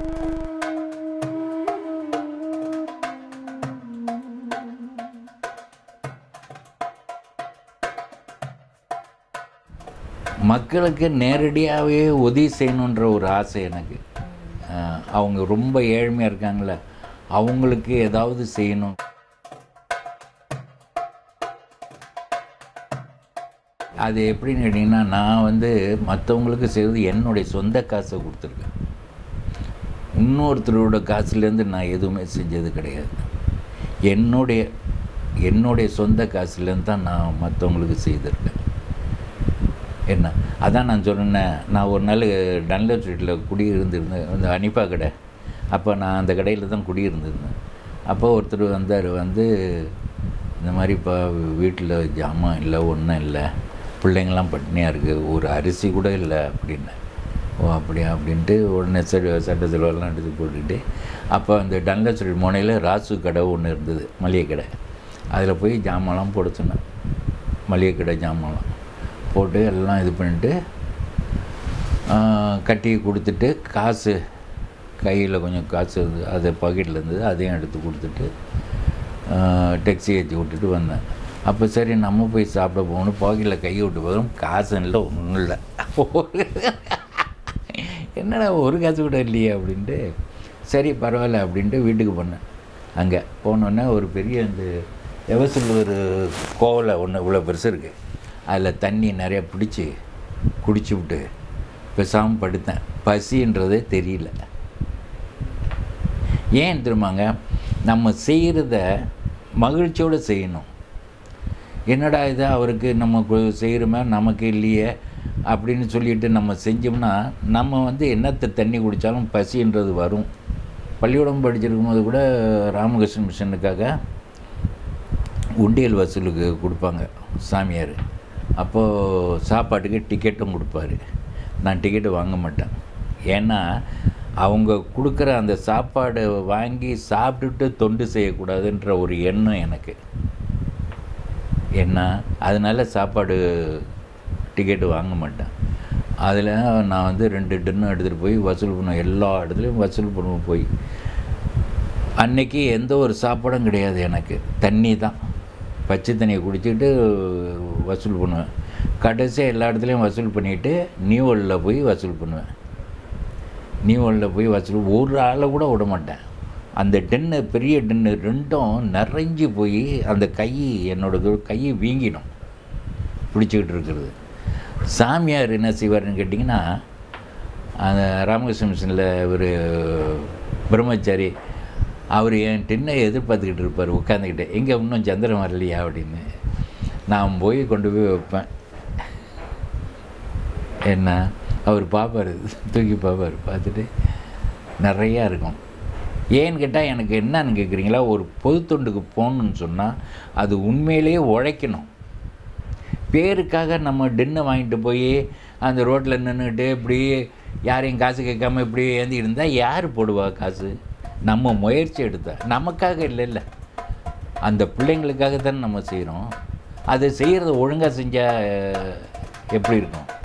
மக்களுக்கு நேரடியாகவே உதவி செய்யணுன்ற ஒரு ஆசை எனக்கு அஹ் அவங்க ரொம்ப ஏழ்மையாக இருக்காங்களே அவங்களுக்கு ஏதாவது செய்யணும் அது எப்படின்னு கேட்டிங்கன்னா நான் வந்து மற்றவங்களுக்கு செய்வது என்னுடைய சொந்த காசை கொடுத்துருக்கேன் இன்னொருத்தரோட காசுலேருந்து நான் எதுவுமே செஞ்சது கிடையாது என்னுடைய என்னுடைய சொந்த காசுலேருந்து தான் நான் மற்றவங்களுக்கு செய்திருக்கேன் என்ன அதான் நான் சொன்னேன் நான் ஒரு நாள் டன்லப் ஸ்ட்ரீட்டில் குடியிருந்திருந்தேன் அந்த அனிப்பா கடை அப்போ நான் அந்த கடையில் தான் குடியிருந்திருந்தேன் அப்போ ஒருத்தர் வந்தார் வந்து இந்த மாதிரி இப்போ வீட்டில் ஜாமான் இல்லை ஒன்றும் இல்லை பிள்ளைங்கள்லாம் பட்டினியாக இருக்குது ஒரு அரிசி கூட இல்லை அப்படின்னு ஓ அப்படியா அப்படின்ட்டு உடனே சரி சட்ட செலவெல்லாம் எடுத்து போட்டுக்கிட்டு அப்போ அந்த டன்லப் ஸ்ட்ரீட் முனையில் ராசு கடை ஒன்று இருந்தது மளிகை கடை அதில் போய் ஜாமான்லாம் போட சொன்னேன் மளிகை கடை ஜாமான்லாம் போட்டு எல்லாம் இது பண்ணிட்டு ஆ, கட்டி கொடுத்துட்டு காசு கையில் கொஞ்சம் காசு இருந்து அது பாக்கெட்டில் இருந்தது அதையும் எடுத்து கொடுத்துட்டு டெக்ஸி ஏற்றி விட்டுட்டு வந்தேன் அப்போ சரி நம்ம போய் சாப்பிட போகணும் பாக்கெட்டில் கை விட்டு போதும் காசு இல்லை ஒன்றும் இல்லை என்னடா ஒரு காசு கூட இல்லையே அப்படின்ட்டு சரி பரவாயில்ல அப்படின்ட்டு வீட்டுக்கு போனேன் அங்கே போனோன்னே ஒரு பெரிய அந்த எவசல் ஒரு கோவலை ஒன்று இவ்வளோ பெருசு இருக்குது அதில் தண்ணி நிறைய பிடிச்சி குடிச்சு விட்டு பேசாமல் படுத்தேன் பசின்றதே தெரியல ஏன் தெரியுமாங்க நம்ம செய்கிறத மகிழ்ச்சியோடு செய்யணும் என்னடா இது அவருக்கு நம்ம கு- செய்கிறோமே நமக்கு இல்லையே அப்படின்னு சொல்லிட்டு நம்ம செஞ்சோம்னா நம்ம வந்து என்னத்தை தண்ணி குடித்தாலும் பசின்றது வரும் பள்ளிக்கூடம் படிச்சிருக்கும் போது கூட ராமகிருஷ்ண மிஷனுக்காக உண்டியல் வசூலுக்கு கொடுப்பாங்க சாமியார் அப்போது சாப்பாட்டுக்கு டிக்கெட்டும் கொடுப்பாரு நான் டிக்கெட்டு வாங்க மாட்டேன் ஏன்னா அவங்க கொடுக்குற அந்த சாப்பாடை வாங்கி சாப்பிட்டுட்டு தொண்டு செய்யக்கூடாதுன்ற ஒரு எண்ணம் எனக்கு என்ன அதனால சாப்பாடு டிக்கெட்டு வாங்க மாட்டேன் அதில் நான் வந்து ரெண்டு டன்னு எடுத்துகிட்டு போய் வசூல் பண்ணுவேன் எல்லா இடத்துலையும் வசூல் பண்ணுவேன் போய் அன்னைக்கு எந்த ஒரு சாப்பாடும் கிடையாது எனக்கு தண்ணி தான் பச்சை தண்ணியை குடிச்சிட்டு வசூல் பண்ணுவேன் கடைசியாக எல்லா இடத்துலையும் வசூல் பண்ணிவிட்டு நியூவலில் போய் வசூல் பண்ணுவேன் நியூவலில் போய் வசூல் ஒரு ஆளை கூட விட மாட்டேன் அந்த டென்னு பெரிய டென்னு ரெண்டும் நிறைஞ்சு போய் அந்த கை என்னோட இது- கை வீங்கிடும் பிடிச்சிக்கிட்டு இருக்கிறது சாமியார் என்ன செய்வார்னு கேட்டிங்கன்னா அந்த ராமகிருஷ்ண மிஷனில் ஒரு பிரம்மச்சாரி அவர் என் டின்னை எதிர்பார்த்துக்கிட்டு இருப்பார் உட்காந்துக்கிட்டு எங்கே இன்னும் சந்திரன் வரலையா அப்படின்னு நான் போய் கொண்டு போய் வைப்பேன் என்ன அவர் பார்ப்பார் தூக்கி பார்ப்பார் பார்த்துட்டு நிறையா இருக்கும் ஏன்னு கேட்டால் எனக்கு என்னன்னு கேட்குறீங்களா ஒரு பொது தொண்டுக்கு போகணுன்னு சொன்னால் அது உண்மையிலேயே உழைக்கணும் பேருக்காக நம்ம டின்னை வாங்கிட்டு போய் அந்த ரோட்டில் நின்றுட்டு இப்படி யாரையும் காசு கேட்காம இப்படி ஏந்திக்கிட்டு இருந்தால் யார் போடுவா காசு நம்ம முயற்சி எடுத்தா நமக்காக இல்லைல்ல அந்த பிள்ளைங்களுக்காக தானே நம்ம செய்கிறோம் அது செய்கிறத ஒழுங்காக செஞ்சால் எப்படி இருக்கும்